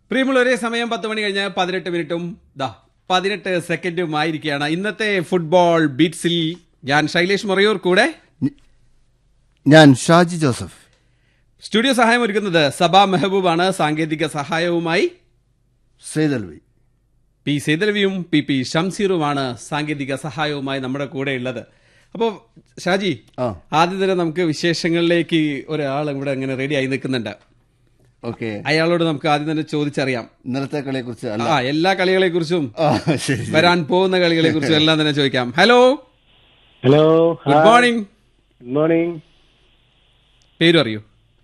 പ്രിയമുള്ളവരെ സമയം പത്ത് മണി കഴിഞ്ഞ് പതിനെട്ട് മിനിറ്റും ദാ പതിനെട്ട് സെക്കൻഡും ആയിരിക്കുകയാണ് ഇന്നത്തെ ഫുട്ബോൾ ബീറ്റ്സിൽ ഞാൻ ശൈലേഷ് മൊറയൂർ കൂടെ ഞാൻ ഷാജി ജോസഫ് സ്റ്റുഡിയോ സഹായം ഒരുക്കുന്നത് സബാ മെഹബൂബാണ് സാങ്കേതിക സഹായവുമായി സെയ്തൽവി പി സേതലവിയും പി പി ഷംസീറുമാണ് സാങ്കേതിക സഹായവുമായി നമ്മുടെ കൂടെ ഉള്ളത് അപ്പോൾ ഷാജി ആ ആദ്യം തന്നെ നമുക്ക് വിശേഷങ്ങളിലേക്ക് ഒരാൾ ഇവിടെ അങ്ങനെ റെഡി ആയി നിൽക്കുന്നുണ്ട് ഓക്കെ അയാളോട് നമുക്ക് ആദ്യം തന്നെ ചോദിച്ചറിയാം ഇന്നലത്തെ കളിയെ കുറിച്ച് അല്ല ആ എല്ലാ കളികളെ കുറിച്ചും ആ ശരി ശരി. വരാൻ പോകുന്ന കളികളെ കുറിച്ചും എല്ലാം തന്നെ ചോദിക്കാം hello hello good morning good morning പേരും അറിയൂ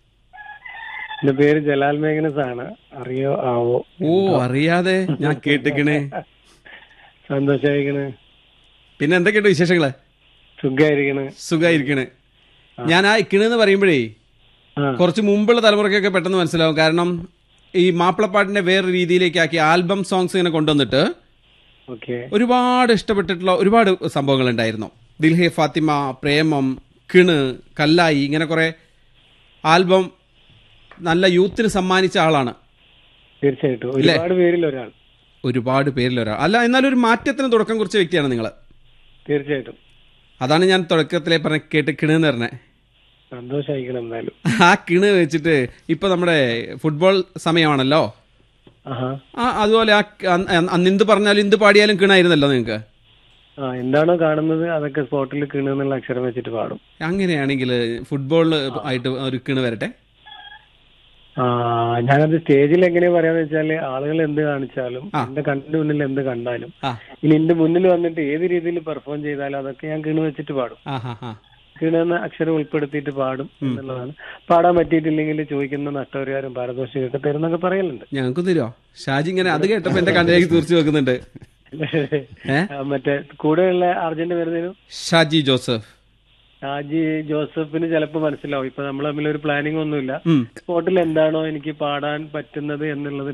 എന്റെ പേര് ജലാൽ മേഘനസ് ആണ് അറിയോ ആവോ ഓ അറിയാതെ ഞാൻ കേട്ടിക്കണേ സന്തോഷായിരിക്കണ് പിന്നെ എന്തൊക്കെയുണ്ട് വിശേഷങ്ങള് സുഖായിരിക്കണ് സുഖമായിരിക്കണേ ഞാൻ ആ ഇക്കണെന്ന് പറയുമ്പോഴേ ആ കുറച്ച് മുമ്പുള്ള തലമുറയ്ക്കൊക്കെ പെട്ടെന്ന് മനസ്സിലാവും കാരണം ഈ മാപ്പിളപ്പാട്ടിന്റെ വേറെ രീതിയിലേക്കാക്കി ആൽബം സോങ്സ് ഇങ്ങനെ കൊണ്ടുവന്നിട്ട് ഓക്കെ ഒരുപാട് ഇഷ്ടപ്പെട്ടിട്ടുള്ള ഒരുപാട് സംഭവങ്ങൾ ഉണ്ടായിരുന്നു ദിൽഹെ ഫാത്തിമ പ്രേമം കിണ് കല്ലായി ഇങ്ങനെ കുറെ ആൽബം നല്ല യൂത്തിന് സമ്മാനിച്ച ആളാണ് തീർച്ചയായിട്ടും ഒരുപാട് പേരിൽ ഒരാൾ ഒരുപാട് പേരിൽ ഒരാൾ അല്ല എന്നാലും ഒരു മാറ്റത്തിന് തുടക്കം കുറിച്ച വ്യക്തിയാണ് നിങ്ങൾ തീർച്ചയായിട്ടും അതാണ് ഞാൻ തുടക്കത്തിലെ പറഞ്ഞ കേട്ട് കിണെന്ന് പറഞ്ഞേ സന്തോഷായിരിക്കണം എന്തായാലും ആ കിണ് വെച്ചിട്ട് ഇപ്പൊ നമ്മുടെ ഫുട്ബോൾ സമയമാണല്ലോ ആഹാ ആ അതുപോലെ ആ അന്ന് അന്ന് എന്ത് പറഞ്ഞാലും എന്ത് പാടിയാലും കിണായിരുന്നല്ലോ നിങ്ങൾക്ക് ആ എന്താണോ കാണുന്നത് അതൊക്കെ സ്പോട്ടിൽ കിണെന്നുള്ള അക്ഷരം വെച്ചിട്ട് പാടും അങ്ങനെയാണെങ്കിൽ ഫുട്ബോളിൽ ആയിട്ട് ഒരു കിണ് വരട്ടെ ആ ഞാനത് സ്റ്റേജിൽ എങ്ങനെയാ പറയാന്ന് വെച്ചാല് ആളുകൾ എന്ത് കാണിച്ചാലും ആ. എന്റെ കണ്ണിന്റെ മുന്നിൽ എന്ത് കണ്ടാലും ആ ഇനി എന്റെ മുന്നിൽ വന്നിട്ട് ഏത് രീതിയിൽ പെർഫോം ചെയ്താലും അതൊക്കെ ഞാൻ കിണ് വെച്ചിട്ട് പാടും ആ ഹാ ഹാ കിണെന്ന അക്ഷരം ഉൾപ്പെടുത്തിയിട്ട് പാടും എന്നുള്ളതാണ് പാടാൻ പറ്റിയിട്ടില്ലെങ്കിൽ ചോദിക്കുന്ന നഷ്ടപരിഹാരം പാരദോഷികമൊക്കെ തരുന്നൊക്കെ പറയലുണ്ട് ഞങ്ങൾക്ക് തരുമോ ഷാജി ഇങ്ങനെ അത് കേട്ടപ്പോ എന്റെ കണ്ണിലേക്ക് തീർച്ചു വെക്കുന്നുണ്ട് ഏ ആ, മറ്റേ കൂടെയുള്ള അർജന്റ് വരുന്നതിനും ഷാജി ജോസഫ് ഷാജി ജോസഫിന് ചിലപ്പോൾ മനസ്സിലാവും ഇപ്പൊ നമ്മൾ തമ്മിൽ ഒരു പ്ലാനിങ് ഒന്നുമില്ല ഉം സ്പോട്ടിൽ എന്താണോ എനിക്ക് പാടാൻ പറ്റുന്നത് എന്നുള്ളത്